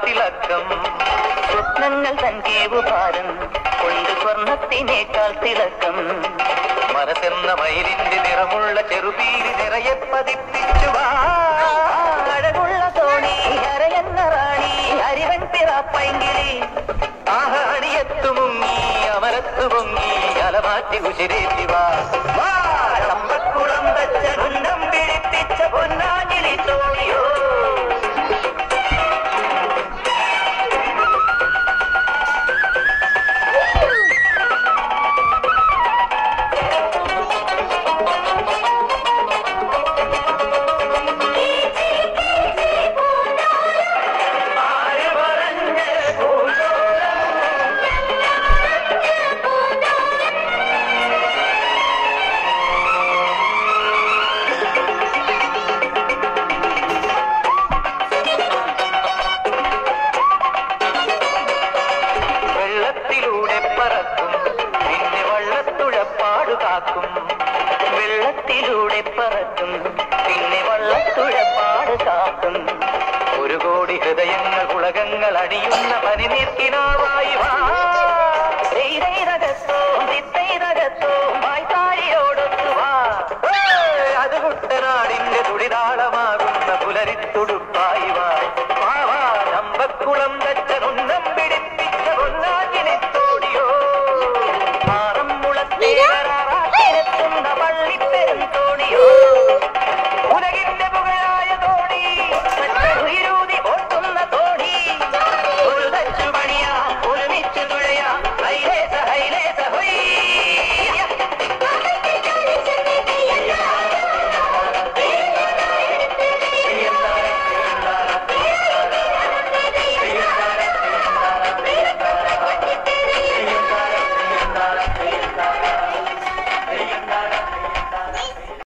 തിളക്കം സ്വപ്നങ്ങൾ തൻ ഭാരം കൊണ്ട് സ്വർണത്തിനേക്കാൾ തിളക്കം മനസ്സെന്ന മയിലിന്റെ നിറമുള്ള ചെറുപീരി നിറയെ പതിപ്പിച്ചു വാ. അഴകുള്ള തോണി അരയെന്ന റാണി അരിവൻ പിറപ്പൈങ്കിളി ആഹാണിയത്തു മുങ്ങി അമരത്തു പൊങ്ങി അലമാറ്റി ഉശിരേറ്റി വാ വാ, ചമ്പക്കുളം തച്ച ഉന്നം പിടിപ്പിച്ച പൊന്നാഞ്ഞിലി തോണിയോ ആര് പറഞ്ഞ് വെള്ളത്തിലൂടെ പറക്കും പിന്നെ വള്ളത്തുഴപ്പാട് കാക്കും വെള്ളത്തിലൂടെ പറക്കും പിന്നെ വള്ളത്തുഴപ്പാട് കാക്കും ഒരു കോടി ഹൃദയങ്ങൾ ഉലകങ്ങൾ അണിയുന്ന പനിനീർക്കിനാവായി വാ ചെയ്തോ തിത്തോ വായ്ത്താരിയോടൊത്തു വാ ഏയ്, അത് കുട്ടനാടിന്റെ തുടിതാളമാകുന്ന പുലരിത്തുടുപ്പായി വാ വാ വാ ചമ്പക്കുളം തച്ചനുന്നം പിടിപ്പിച്ച പൊന്നാറ്റിനെ തോടിയോ ആറം മുളത്തേറെത്തുന്ന പള്ളിപ്പെരും തോണിയോ ഉലകിന്റെ പുകഴായ തോണി ഉയരൂതി ഓട്ടുന്ന തോണി ഒരു തച്ചു പണിയാ ഒരുമിച്ചു തുഴയാ ഹൈലേസ ഹൈലേസ ഹൊയ്